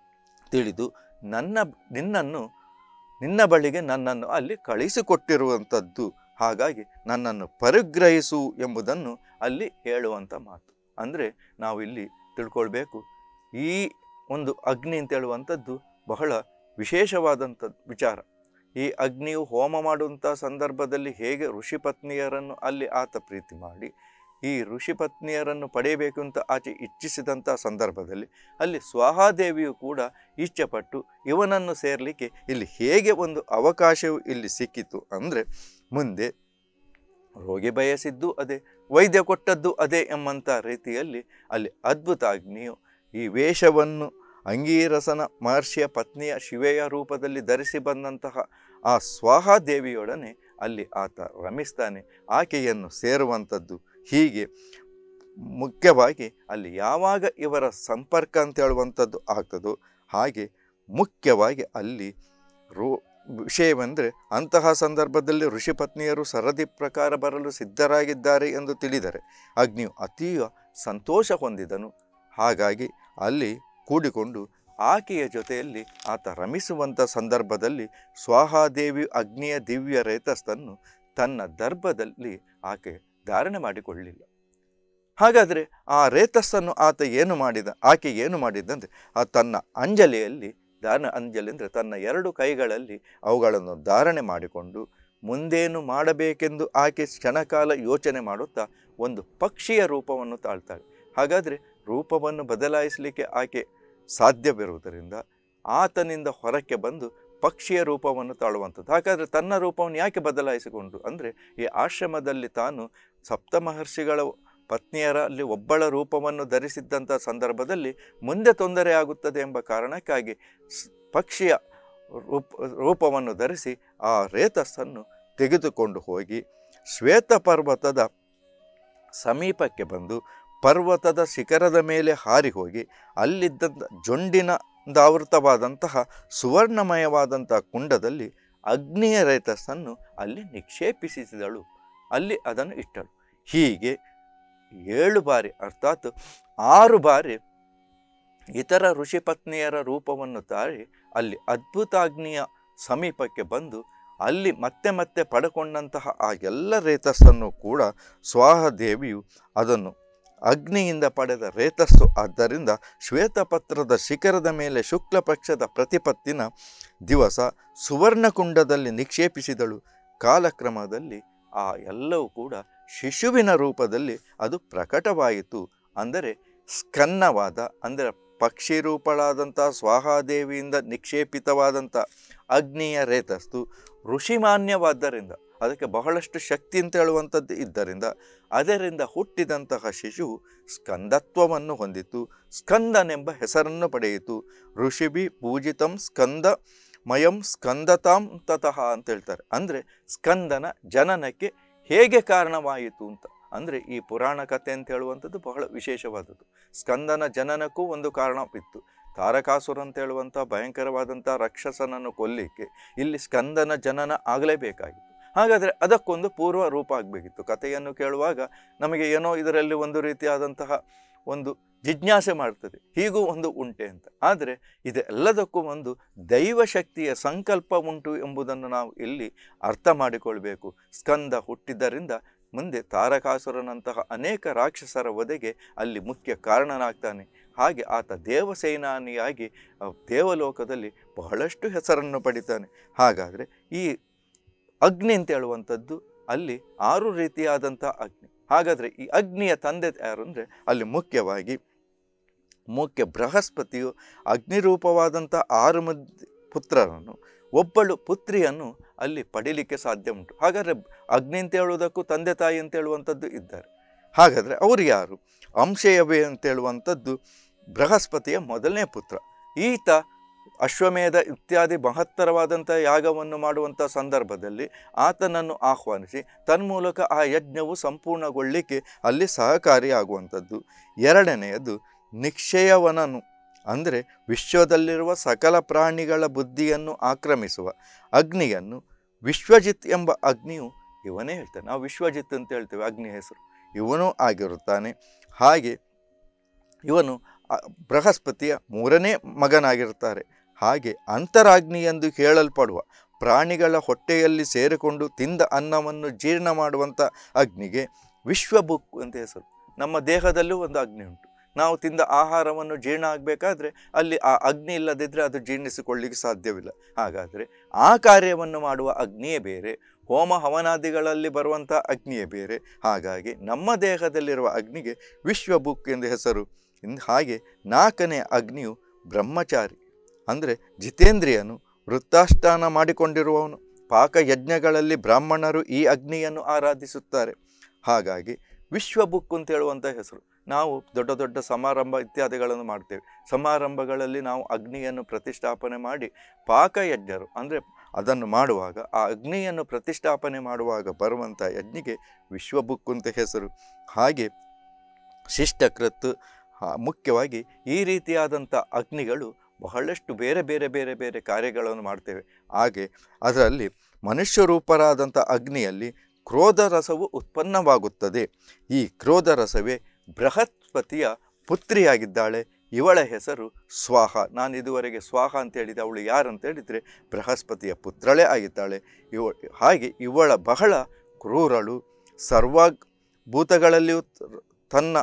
A: ತಿಳಿದು ನನ್ನ ನಿನ್ನನ್ನು ನಿನ್ನ ಬಳಿಗೆ ನನ್ನನ್ನು ಅಲ್ಲಿ ಕಳಿಸಿಕೊಟ್ಟಿರುವಂಥದ್ದು ಹಾಗಾಗಿ ನನ್ನನ್ನು ಪರಿಗ್ರಹಿಸು ಎಂಬುದನ್ನು ಅಲ್ಲಿ ಹೇಳುವಂಥ ಮಾತು ಅಂದರೆ ನಾವು ಇಲ್ಲಿ ತಿಳ್ಕೊಳ್ಬೇಕು ಈ ಒಂದು ಅಗ್ನಿ ಅಂತ ಹೇಳುವಂಥದ್ದು ಬಹಳ ವಿಶೇಷವಾದಂಥ ವಿಚಾರ ಈ ಅಗ್ನಿಯು ಹೋಮ ಮಾಡುವಂಥ ಸಂದರ್ಭದಲ್ಲಿ ಹೇಗೆ ಋಷಿ ಪತ್ನಿಯರನ್ನು ಅಲ್ಲಿ ಆತ ಪ್ರೀತಿ ಮಾಡಿ ಈ ಋಷಿ ಪತ್ನಿಯರನ್ನು ಪಡೆಯಬೇಕು ಅಂತ ಆಚೆ ಇಚ್ಛಿಸಿದಂಥ ಸಂದರ್ಭದಲ್ಲಿ ಅಲ್ಲಿ ಸ್ವಾಹಾದೇವಿಯು ಕೂಡ ಇಚ್ಛೆಪಟ್ಟು ಇವನನ್ನು ಸೇರಲಿಕ್ಕೆ ಇಲ್ಲಿ ಹೇಗೆ ಒಂದು ಅವಕಾಶವು ಇಲ್ಲಿ ಸಿಕ್ಕಿತು ಅಂದರೆ ಮುಂದೆ ರೋಗಿ ಬಯಸಿದ್ದು ಅದೇ ವೈದ್ಯ ಕೊಟ್ಟದ್ದು ಅದೇ ಎಂಬಂಥ ರೀತಿಯಲ್ಲಿ ಅಲ್ಲಿ ಅದ್ಭುತ ಅಗ್ನಿಯು ಈ ವೇಷವನ್ನು ಅಂಗೀರಸನ ಮಹರ್ಷಿಯ ಪತ್ನಿಯ ಶಿವೆಯ ರೂಪದಲ್ಲಿ ಧರಿಸಿ ಬಂದಂತಹ ಆ ಸ್ವಾಹಾದೇವಿಯೊಡನೆ ಅಲ್ಲಿ ಆತ ರಮಿಸ್ತಾನೆ ಆಕೆಯನ್ನು ಸೇರುವಂಥದ್ದು ಹೀಗೆ ಮುಖ್ಯವಾಗಿ ಅಲ್ಲಿ ಯಾವಾಗ ಇವರ ಸಂಪರ್ಕ ಅಂತ ಹೇಳುವಂಥದ್ದು ಆಗ್ತದೋ ಹಾಗೆ ಮುಖ್ಯವಾಗಿ ಅಲ್ಲಿ ರೋ ವಿಷಯವೆಂದರೆ ಅಂತಹ ಸಂದರ್ಭದಲ್ಲಿ ಋಷಿ ಪತ್ನಿಯರು ಸರದಿ ಪ್ರಕಾರ ಬರಲು ಸಿದ್ಧರಾಗಿದ್ದಾರೆ ಎಂದು ತಿಳಿದರೆ ಅಗ್ನಿಯು ಅತೀವ ಸಂತೋಷ ಹೊಂದಿದನು ಹಾಗಾಗಿ ಅಲ್ಲಿ ಕೂಡಿಕೊಂಡು ಆಕೆಯ ಜೊತೆಯಲ್ಲಿ ಆತ ರಮಿಸುವಂಥ ಸಂದರ್ಭದಲ್ಲಿ ಸ್ವಾಹಾದೇವಿ ಅಗ್ನಿಯ ದಿವ್ಯ ರೇತಸ್ಥನ್ನು ತನ್ನ ದರ್ಭದಲ್ಲಿ ಆಕೆ ಧಾರಣೆ ಮಾಡಿಕೊಳ್ಳಲಿಲ್ಲ ಹಾಗಾದರೆ ಆ ರೇತಸ್ಸನ್ನು ಆತ ಏನು ಮಾಡಿದ ಆಕೆ ಏನು ಮಾಡಿದ್ದಂತೆ ಆ ತನ್ನ ಅಂಜಲಿಯಲ್ಲಿ ಧಾರಣ ಅಂಜಲಿ ಅಂದರೆ ತನ್ನ ಎರಡು ಕೈಗಳಲ್ಲಿ ಅವುಗಳನ್ನು ಧಾರಣೆ ಮಾಡಿಕೊಂಡು ಮುಂದೇನು ಮಾಡಬೇಕೆಂದು ಆಕೆ ಕ್ಷಣಕಾಲ ಯೋಚನೆ ಮಾಡುತ್ತಾ ಒಂದು ಪಕ್ಷಿಯ ರೂಪವನ್ನು ತಾಳ್ತಾಳೆ ಹಾಗಾದರೆ ರೂಪವನ್ನು ಬದಲಾಯಿಸಲಿಕ್ಕೆ ಆಕೆ ಸಾಧ್ಯವಿರುವುದರಿಂದ ಆತನಿಂದ ಹೊರಕ್ಕೆ ಬಂದು ಪಕ್ಷಿಯ ರೂಪವನ್ನು ತಾಳುವಂಥದ್ದು ಹಾಗಾದರೆ ತನ್ನ ರೂಪವನ್ನು ಯಾಕೆ ಬದಲಾಯಿಸಿಕೊಂಡು ಅಂದರೆ ಈ ಆಶ್ರಮದಲ್ಲಿ ತಾನು ಸಪ್ತಮಹರ್ಷಿಗಳ ಪತ್ನಿಯರಲ್ಲಿ ಒಬ್ಬಳ ರೂಪವನ್ನು ಧರಿಸಿದ್ದಂಥ ಸಂದರ್ಭದಲ್ಲಿ ಮುಂದೆ ತೊಂದರೆ ಆಗುತ್ತದೆ ಎಂಬ ಕಾರಣಕ್ಕಾಗಿ ಸ್- ಪಕ್ಷಿಯ ರೂಪ ರೂಪವನ್ನು ಧರಿಸಿ ಆ ರೇತಸ್ಸನ್ನು ತೆಗೆದುಕೊಂಡು ಹೋಗಿ ಶ್ವೇತ ಪರ್ವತದ ಸಮೀಪಕ್ಕೆ ಬಂದು ಪರ್ವತದ ಶಿಖರದ ಮೇಲೆ ಹಾರಿ ಹೋಗಿ ಅಲ್ಲಿದ್ದಂಥ ಜೊಂಡಿನಿಂದಾವೃತವಾದಂತಹ ಸುವರ್ಣಮಯವಾದಂಥ ಕುಂಡದಲ್ಲಿ ಅಗ್ನಿಯ ರೇತಸ್ಸನ್ನು ಅಲ್ಲಿ ನಿಕ್ಷೇಪಿಸಿದಳು ಅಲ್ಲಿ ಅದನ್ನು ಇಟ್ಟಳು ಹೀಗೆ ಏಳು ಬಾರಿ ಅರ್ಥಾತ್ ಆರು ಬಾರಿ ಇತರ ಋಷಿ ಪತ್ನಿಯರ ರೂಪವನ್ನು ತಾಳಿ ಅಲ್ಲಿ ಅದ್ಭುತಾಗ್ನಿಯ ಸಮೀಪಕ್ಕೆ ಬಂದು ಅಲ್ಲಿ ಮತ್ತೆ ಮತ್ತೆ ಪಡ್ಕೊಂಡಂತಹ ಆ ಎಲ್ಲ ರೇತಸ್ಸನ್ನು ಕೂಡ ಸ್ವಾಹದೇವಿಯು ಅದನ್ನು ಅಗ್ನಿಯಿಂದ ಪಡೆದ ರೇತಸ್ಸು ಆದ್ದರಿಂದ ಶ್ವೇತಪತ್ರದ ಶಿಖರದ ಮೇಲೆ ಶುಕ್ಲ ಪಕ್ಷದ ಪ್ರತಿಪತ್ತಿನ ದಿವಸ ಸುವರ್ಣಕುಂಡದಲ್ಲಿ ನಿಕ್ಷೇಪಿಸಿದಳು ಕಾಲಕ್ರಮದಲ್ಲಿ ಆ ಎಲ್ಲವೂ ಕೂಡ ಶಿಶುವಿನ ರೂಪದಲ್ಲಿ ಅದು ಪ್ರಕಟವಾಯಿತು ಅಂದರೆ ಸ್ಕನ್ನವಾದ ಅಂದರೆ ಪಕ್ಷಿ ರೂಪಳಾದಂಥ ಸ್ವಾಹಾದೇವಿಯಿಂದ ನಿಕ್ಷೇಪಿತವಾದಂಥ ಅಗ್ನಿಯ ರೇತಸ್ತು ಋಷಿಮಾನ್ಯವಾದ್ದರಿಂದ ಅದಕ್ಕೆ ಬಹಳಷ್ಟು ಶಕ್ತಿ ಅಂತ ಹೇಳುವಂಥದ್ದು ಇದ್ದರಿಂದ ಅದರಿಂದ ಹುಟ್ಟಿದಂತಹ ಶಿಶು ಸ್ಕಂದತ್ವವನ್ನು ಹೊಂದಿತು ಸ್ಕಂದನೆಂಬ ಹೆಸರನ್ನು ಪಡೆಯಿತು ಋಷಿಭಿ ಪೂಜಿತಂ ಸ್ಕಂದ ಮಯಂ ಸ್ಕಂದತಾಂ ತತಃ ಅಂತ ಹೇಳ್ತಾರೆ ಅಂದರೆ ಸ್ಕಂದನ ಜನನಕ್ಕೆ ಹೇಗೆ ಕಾರಣವಾಯಿತು ಅಂತ ಅಂದರೆ ಈ ಪುರಾಣ ಕಥೆ ಅಂತ ಹೇಳುವಂಥದ್ದು ಬಹಳ ವಿಶೇಷವಾದದ್ದು ಸ್ಕಂದನ ಜನನಕ್ಕೂ ಒಂದು ಕಾರಣವಿತ್ತು ತಾರಕಾಸುರ ಅಂತ ಹೇಳುವಂಥ ಭಯಂಕರವಾದಂಥ ರಾಕ್ಷಸನನ್ನು ಕೊಲ್ಲಿಕ್ಕೆ ಇಲ್ಲಿ ಸ್ಕಂದನ ಜನನ ಆಗಲೇಬೇಕಾಗಿತ್ತು ಹಾಗಾದರೆ ಅದಕ್ಕೊಂದು ಪೂರ್ವ ರೂಪ ಆಗಬೇಕಿತ್ತು ಕಥೆಯನ್ನು ಕೇಳುವಾಗ ನಮಗೆ ಏನೋ ಇದರಲ್ಲಿ ಒಂದು ರೀತಿಯಾದಂತಹ ಒಂದು ಜಿಜ್ಞಾಸೆ ಮಾಡ್ತದೆ ಹೀಗೂ ಒಂದು ಉಂಟೆ ಅಂತ ಆದರೆ ಇದೆಲ್ಲದಕ್ಕೂ ಒಂದು ದೈವಶಕ್ತಿಯ ಸಂಕಲ್ಪ ಉಂಟು ಎಂಬುದನ್ನು ನಾವು ಇಲ್ಲಿ ಅರ್ಥ ಮಾಡಿಕೊಳ್ಬೇಕು ಸ್ಕಂದ ಹುಟ್ಟಿದ್ದರಿಂದ ಮುಂದೆ ತಾರಕಾಸುರನಂತಹ ಅನೇಕ ರಾಕ್ಷಸರ ವಧೆಗೆ ಅಲ್ಲಿ ಮುಖ್ಯ ಕಾರಣನಾಗ್ತಾನೆ ಹಾಗೆ ಆತ ದೇವಸೇನಾನಿಯಾಗಿ ಆ, ದೇವಲೋಕದಲ್ಲಿ ಬಹಳಷ್ಟು ಹೆಸರನ್ನು ಪಡಿತಾನೆ ಹಾಗಾದರೆ ಈ ಅಗ್ನಿ ಅಂತ ಹೇಳುವಂಥದ್ದು ಅಲ್ಲಿ ಆರು ರೀತಿಯಾದಂಥ ಅಗ್ನಿ ಹಾಗಾದರೆ ಈ ಅಗ್ನಿಯ ತಂದೆ ಯಾರು ಅಂದರೆ ಅಲ್ಲಿ ಮುಖ್ಯವಾಗಿ ಮುಖ್ಯ ಬೃಹಸ್ಪತಿಯು ಅಗ್ನಿರೂಪವಾದಂಥ ಆರು ಮದ್ ಪುತ್ರರನ್ನು ಒಬ್ಬಳು ಪುತ್ರಿಯನ್ನು ಅಲ್ಲಿ ಪಡೀಲಿಕ್ಕೆ ಸಾಧ್ಯ ಉಂಟು ಹಾಗಾದರೆ ಅಗ್ನಿ ಅಂತ ಹೇಳುವುದಕ್ಕೂ ತಂದೆ ತಾಯಿ ಅಂತ ಹೇಳುವಂಥದ್ದು ಇದ್ದಾರೆ ಹಾಗಾದರೆ ಅವರು ಯಾರು ಅಂಶಯವೇ ಅಂತ ಹೇಳುವಂಥದ್ದು ಬೃಹಸ್ಪತಿಯ ಮೊದಲನೇ ಪುತ್ರ ಈತ ಅಶ್ವಮೇಧ ಇತ್ಯಾದಿ ಮಹತ್ತರವಾದಂಥ ಯಾಗವನ್ನು ಮಾಡುವಂಥ ಸಂದರ್ಭದಲ್ಲಿ ಆತನನ್ನು ಆಹ್ವಾನಿಸಿ ತನ್ಮೂಲಕ ಆ ಯಜ್ಞವು ಸಂಪೂರ್ಣಗೊಳ್ಳಿಕ್ಕೆ ಅಲ್ಲಿ ಸಹಕಾರಿಯಾಗುವಂಥದ್ದು ಎರಡನೆಯದು ನಿಕ್ಷಯವನನು ಅಂದರೆ ವಿಶ್ವದಲ್ಲಿರುವ ಸಕಲ ಪ್ರಾಣಿಗಳ ಬುದ್ಧಿಯನ್ನು ಆಕ್ರಮಿಸುವ ಅಗ್ನಿಯನ್ನು ವಿಶ್ವಜಿತ್ ಎಂಬ ಅಗ್ನಿಯು ಇವನೇ ಹೇಳ್ತಾನೆ ನಾವು ವಿಶ್ವಜಿತ್ ಅಂತ ಹೇಳ್ತೇವೆ ಅಗ್ನಿ ಹೆಸರು ಇವನೂ ಆಗಿರುತ್ತಾನೆ ಹಾಗೆ ಇವನು ಆ ಬೃಹಸ್ಪತಿಯ ಮೂರನೇ ಮಗನಾಗಿರ್ತಾರೆ ಹಾಗೆ ಅಂತರಾಗ್ನಿ ಎಂದು ಹೇಳಲ್ಪಡುವ ಪ್ರಾಣಿಗಳ ಹೊಟ್ಟೆಯಲ್ಲಿ ಸೇರಿಕೊಂಡು ತಿಂದ ಅನ್ನವನ್ನು ಜೀರ್ಣ ಮಾಡುವಂಥ ಅಗ್ನಿಗೆ ವಿಶ್ವಬುಕ್ ಅಂತ ಹೆಸರು ನಮ್ಮ ದೇಹದಲ್ಲೂ ಒಂದು ಅಗ್ನಿ ಉಂಟು ನಾವು ತಿಂದ ಆಹಾರವನ್ನು ಜೀರ್ಣ ಆಗಬೇಕಾದ್ರೆ ಅಲ್ಲಿ ಆ ಅಗ್ನಿ ಇಲ್ಲದಿದ್ದರೆ ಅದು ಜೀರ್ಣಿಸಿಕೊಳ್ಳಿಕ್ಕೆ ಸಾಧ್ಯವಿಲ್ಲ ಹಾಗಾದರೆ ಆ ಕಾರ್ಯವನ್ನು ಮಾಡುವ ಅಗ್ನಿಯೇ ಬೇರೆ ಹೋಮ ಹವನಾದಿಗಳಲ್ಲಿ ಬರುವಂಥ ಅಗ್ನಿಯೇ ಬೇರೆ ಹಾಗಾಗಿ ನಮ್ಮ ದೇಹದಲ್ಲಿರುವ ಅಗ್ನಿಗೆ ವಿಶ್ವಬುಕ್ ಎಂದು ಹೆಸರು ಇನ್ ಹಾಗೆ ನಾಲ್ಕನೇ ಅಗ್ನಿಯು ಬ್ರಹ್ಮಚಾರಿ ಅಂದರೆ ಜಿತೇಂದ್ರಿಯನು ವೃತ್ತಾಷ್ಟಾನ ಮಾಡಿಕೊಂಡಿರುವವನು ಪಾಕಯಜ್ಞಗಳಲ್ಲಿ ಬ್ರಾಹ್ಮಣರು ಈ ಅಗ್ನಿಯನ್ನು ಆರಾಧಿಸುತ್ತಾರೆ ಹಾಗಾಗಿ ವಿಶ್ವಬುಕ್ ಅಂತ ಹೇಳುವಂಥ ಹೆಸರು ನಾವು ದೊಡ್ಡ ದೊಡ್ಡ ಸಮಾರಂಭ ಇತ್ಯಾದಿಗಳನ್ನು ಮಾಡ್ತೇವೆ ಸಮಾರಂಭಗಳಲ್ಲಿ ನಾವು ಅಗ್ನಿಯನ್ನು ಪ್ರತಿಷ್ಠಾಪನೆ ಮಾಡಿ ಪಾಕಯಜ್ಞರು ಅಂದರೆ ಅದನ್ನು ಮಾಡುವಾಗ ಆ ಅಗ್ನಿಯನ್ನು ಪ್ರತಿಷ್ಠಾಪನೆ ಮಾಡುವಾಗ ಬರುವಂಥ ಯಜ್ಞಿಗೆ ವಿಶ್ವಬುಕ್ ಅಂತ ಹೆಸರು ಹಾಗೆ ಶಿಷ್ಟಕೃತ್ ಹಾ- ಮುಖ್ಯವಾಗಿ ಈ ರೀತಿಯಾದಂಥ ಅಗ್ನಿಗಳು ಬಹಳಷ್ಟು ಬೇರೆ ಬೇರೆ ಬೇರೆ ಬೇರೆ ಕಾರ್ಯಗಳನ್ನು ಮಾಡ್ತೇವೆ ಹಾಗೆ ಅದರಲ್ಲಿ ಮನುಷ್ಯ ರೂಪರಾದಂಥ ಅಗ್ನಿಯಲ್ಲಿ ಕ್ರೋಧ ರಸವು ಉತ್ಪನ್ನವಾಗುತ್ತದೆ ಈ ಕ್ರೋಧ ರಸವೇ ಬೃಹಸ್ಪತಿಯ ಪುತ್ರಿಯಾಗಿದ್ದಾಳೆ ಇವಳ ಹೆಸರು ಸ್ವಾಹ ನಾನು ಇದುವರೆಗೆ ಸ್ವಾಹ ಅಂತ ಹೇಳಿದೆ ಅವಳು ಯಾರು ಅಂತ ಹೇಳಿದರೆ ಬೃಹಸ್ಪತಿಯ ಪುತ್ರಳೇ ಆಗಿದ್ದಾಳೆ ಇವ ಹಾಗೆ ಇವಳ ಬಹಳ ಕ್ರೂರಳು ಸರ್ವ ಭೂತಗಳಲ್ಲಿಯೂ ತ- ತನ್ನ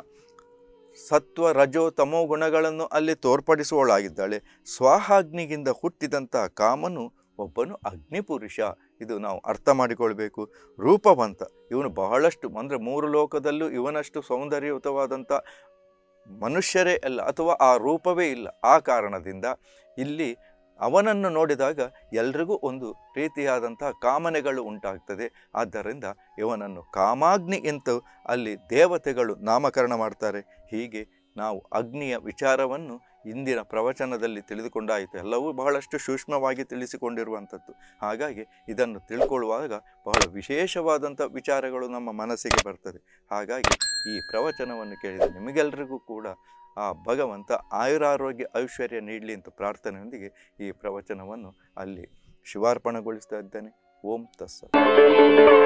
A: ಸತ್ವ ರಜೋ ತಮೋ ಗುಣಗಳನ್ನು ಅಲ್ಲಿ ತೋರ್ಪಡಿಸುವವಳಾಗಿದ್ದಾಳೆ ಸ್ವಾಹಾಗ್ನಿಗಿಂದ ಹುಟ್ಟಿದಂಥ ಕಾಮನು ಒಬ್ಬನು ಅಗ್ನಿಪುರುಷ ಇದು ನಾವು ಅರ್ಥ ಮಾಡಿಕೊಳ್ಬೇಕು ರೂಪವಂತ ಇವನು ಬಹಳಷ್ಟು ಅಂದರೆ ಮೂರು ಲೋಕದಲ್ಲೂ ಇವನಷ್ಟು ಸೌಂದರ್ಯಯುತವಾದಂಥ ಮನುಷ್ಯರೇ ಅಲ್ಲ ಅಥವಾ ಆ ರೂಪವೇ ಇಲ್ಲ ಆ ಕಾರಣದಿಂದ ಇಲ್ಲಿ ಅವನನ್ನು ನೋಡಿದಾಗ ಎಲ್ರಿಗೂ ಒಂದು ರೀತಿಯಾದಂತಹ ಕಾಮನೆಗಳು ಉಂಟಾಗ್ತದೆ ಆದ್ದರಿಂದ ಇವನನ್ನು ಕಾಮಾಗ್ನಿ ಎಂದು ಅಲ್ಲಿ ದೇವತೆಗಳು ನಾಮಕರಣ ಮಾಡ್ತಾರೆ ಹೀಗೆ ನಾವು ಅಗ್ನಿಯ ವಿಚಾರವನ್ನು ಇಂದಿನ ಪ್ರವಚನದಲ್ಲಿ ತಿಳಿದುಕೊಂಡಾಯಿತು ಎಲ್ಲವೂ ಬಹಳಷ್ಟು ಸೂಕ್ಷ್ಮವಾಗಿ ತಿಳಿಸಿಕೊಂಡಿರುವಂಥದ್ದು ಹಾಗಾಗಿ ಇದನ್ನು ತಿಳ್ಕೊಳ್ಳುವಾಗ ಬಹಳ ವಿಶೇಷವಾದಂಥ ವಿಚಾರಗಳು ನಮ್ಮ ಮನಸ್ಸಿಗೆ ಬರ್ತದೆ ಹಾಗಾಗಿ ಈ ಪ್ರವಚನವನ್ನು ಕೇಳಿದ ನಿಮಗೆಲ್ಲರಿಗೂ ಕೂಡ ಆ ಭಗವಂತ ಆಯುರಾರೋಗ್ಯ ಐಶ್ವರ್ಯ ನೀಡಲಿ ಅಂತ ಪ್ರಾರ್ಥನೆಯೊಂದಿಗೆ ಈ ಪ್ರವಚನವನ್ನು ಅಲ್ಲಿ ಶಿವಾರ್ಪಣೆಗೊಳಿಸ್ತಾ ಇದ್ದೇನೆ ಓಂ ತಸ್ಸ